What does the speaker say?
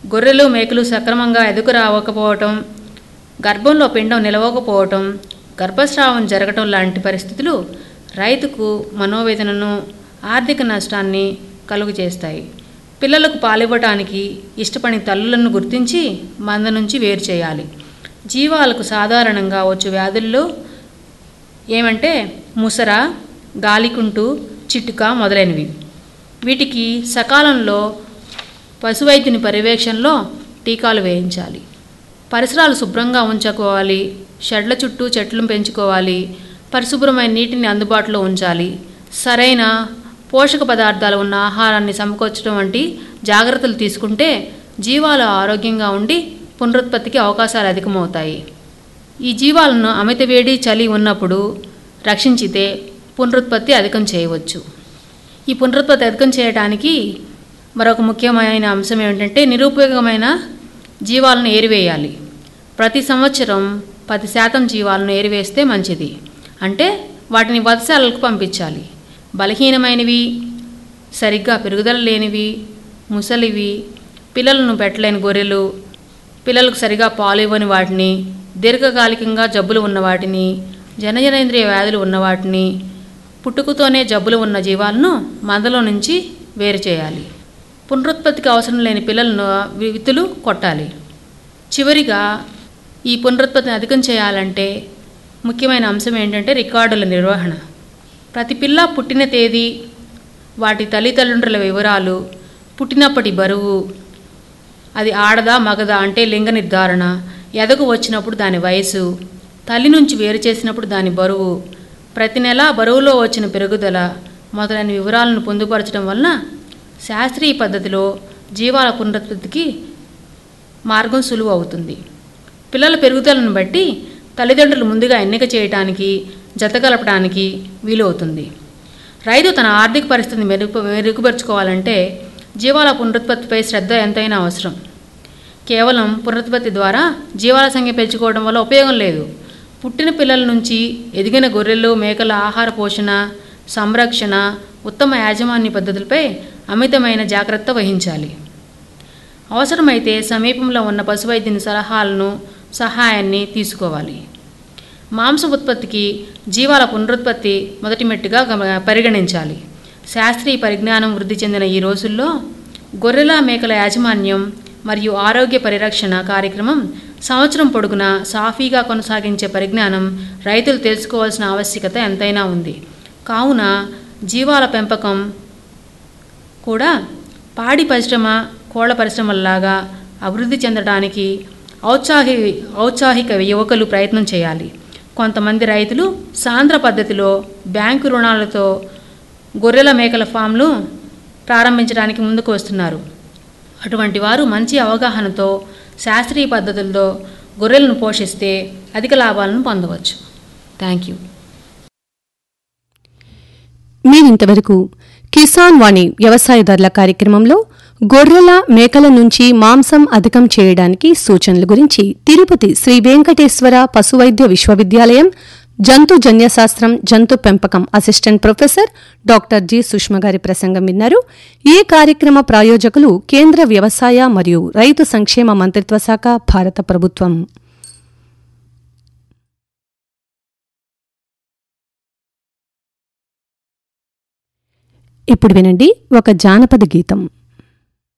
గొర్రెలు మేకలు సక్రమంగా ఎదుగు రావకపోవటం గర్భంలో పిండం నిలవకపోవటం గర్భస్రావం జరగటం లాంటి పరిస్థితులు రైతుకు మనోవేదనను ఆర్థిక నష్టాన్ని కలుగు చేస్తాయి పిల్లలకు పాలివ్వటానికి ఇష్టపడి తల్లులను గుర్తించి మంద నుంచి వేరు చేయాలి జీవాలకు సాధారణంగా వచ్చు వ్యాధుల్లో ఏమంటే ముసర గాలికుంటు చిట్టుక మొదలైనవి వీటికి సకాలంలో పశువైద్యుని పర్యవేక్షణలో టీకాలు వేయించాలి పరిసరాలు శుభ్రంగా ఉంచుకోవాలి షెడ్ల చుట్టూ చెట్లు పెంచుకోవాలి పరిశుభ్రమైన నీటిని అందుబాటులో ఉంచాలి సరైన పోషక పదార్థాలు ఉన్న ఆహారాన్ని సమకూర్చడం వంటి జాగ్రత్తలు తీసుకుంటే జీవాలు ఆరోగ్యంగా ఉండి పునరుత్పత్తికి అవకాశాలు అధికమవుతాయి ఈ జీవాలను అమిత వేడి చలి ఉన్నప్పుడు రక్షించితే పునరుత్పత్తి అధికం చేయవచ్చు ఈ పునరుత్పత్తి అధికం చేయడానికి మరొక ముఖ్యమైన అంశం ఏమిటంటే నిరుపయోగమైన జీవాలను ఏరివేయాలి ప్రతి సంవత్సరం పది శాతం జీవాలను ఏరివేస్తే మంచిది అంటే వాటిని వధశాలకు పంపించాలి బలహీనమైనవి సరిగ్గా పెరుగుదల లేనివి ముసలివి పిల్లలను పెట్టలేని గొర్రెలు పిల్లలకు సరిగా పాలు ఇవ్వని వాటిని దీర్ఘకాలికంగా జబ్బులు ఉన్న వాటిని జనజనేంద్రియ వ్యాధులు ఉన్న వాటిని పుట్టుకతోనే జబ్బులు ఉన్న జీవాలను మందలో నుంచి వేరు చేయాలి పునరుత్పత్తికి అవసరం లేని పిల్లలను విత్తులు కొట్టాలి చివరిగా ఈ పునరుత్పత్తిని అధికం చేయాలంటే ముఖ్యమైన అంశం ఏంటంటే రికార్డుల నిర్వహణ ప్రతి పిల్ల పుట్టిన తేదీ వాటి తల్లిదండ్రుల వివరాలు పుట్టినప్పటి బరువు అది ఆడదా మగదా అంటే లింగ నిర్ధారణ ఎదగు వచ్చినప్పుడు దాని వయసు తల్లి నుంచి వేరు చేసినప్పుడు దాని బరువు ప్రతి నెల బరువులో వచ్చిన పెరుగుదల మొదలైన వివరాలను పొందుపరచడం వలన శాస్త్రీయ పద్ధతిలో జీవాల పునరుత్పత్తికి మార్గం సులువు అవుతుంది పిల్లల పెరుగుదలను బట్టి తల్లిదండ్రులు ముందుగా ఎన్నిక చేయటానికి జతగలపడానికి వీలవుతుంది రైతు తన ఆర్థిక పరిస్థితిని మెరుగు మెరుగుపరుచుకోవాలంటే జీవాల పునరుత్పత్తిపై శ్రద్ధ ఎంతైనా అవసరం కేవలం పునరుత్పత్తి ద్వారా జీవాల సంఖ్య పెంచుకోవడం వల్ల ఉపయోగం లేదు పుట్టిన పిల్లల నుంచి ఎదిగిన గొర్రెలు మేకల ఆహార పోషణ సంరక్షణ ఉత్తమ యాజమాన్య పద్ధతులపై అమితమైన జాగ్రత్త వహించాలి అవసరమైతే సమీపంలో ఉన్న పశువైద్యుని సలహాలను సహాయాన్ని తీసుకోవాలి మాంస ఉత్పత్తికి జీవాల పునరుత్పత్తి మొదటి మెట్టుగా గమ- పరిగణించాలి శాస్త్రీయ పరిజ్ఞానం వృద్ధి చెందిన ఈ రోజుల్లో గొర్రెల మేకల యాజమాన్యం మరియు ఆరోగ్య పరిరక్షణ కార్యక్రమం సంవత్సరం పొడుగునా సాఫీగా కొనసాగించే పరిజ్ఞానం రైతులు తెలుసుకోవాల్సిన ఆవశ్యకత ఎంతైనా ఉంది కావున జీవాల పెంపకం కూడా పాడి పరిశ్రమ కోళ్ల పరిశ్రమల్లాగా అభివృద్ధి చెందడానికి ఔత్సాహి ఔత్సాహిక యువకులు ప్రయత్నం చేయాలి కొంతమంది రైతులు సాంద్ర పద్ధతిలో బ్యాంకు రుణాలతో గొర్రెల మేకల ఫామ్లు ప్రారంభించడానికి ముందుకు వస్తున్నారు అటువంటి వారు మంచి అవగాహనతో శాస్త్రీయ పద్ధతులతో గొర్రెలను పోషిస్తే అధిక లాభాలను పొందవచ్చు థ్యాంక్ యూ మీరింతవరకు కిసాన్ వాణి వ్యవసాయదారుల కార్యక్రమంలో గొర్రెల మేకల నుంచి మాంసం అధికం చేయడానికి సూచనల గురించి తిరుపతి శ్రీ వెంకటేశ్వర పశువైద్య విశ్వవిద్యాలయం జంతు జన్యశాస్త్రం జంతు పెంపకం assistant professor doctor G Sushma గారి ప్రసంగం విన్నారు ఈ కార్యక్రమ ప్రాయోజకులు కేంద్ర వ్యవసాయ మరియు రైతు సంక్షేమ మంత్రిత్వ శాఖ భారత ప్రభుత్వం ఇప్పుడు వినండి ఒక జానపద గీతం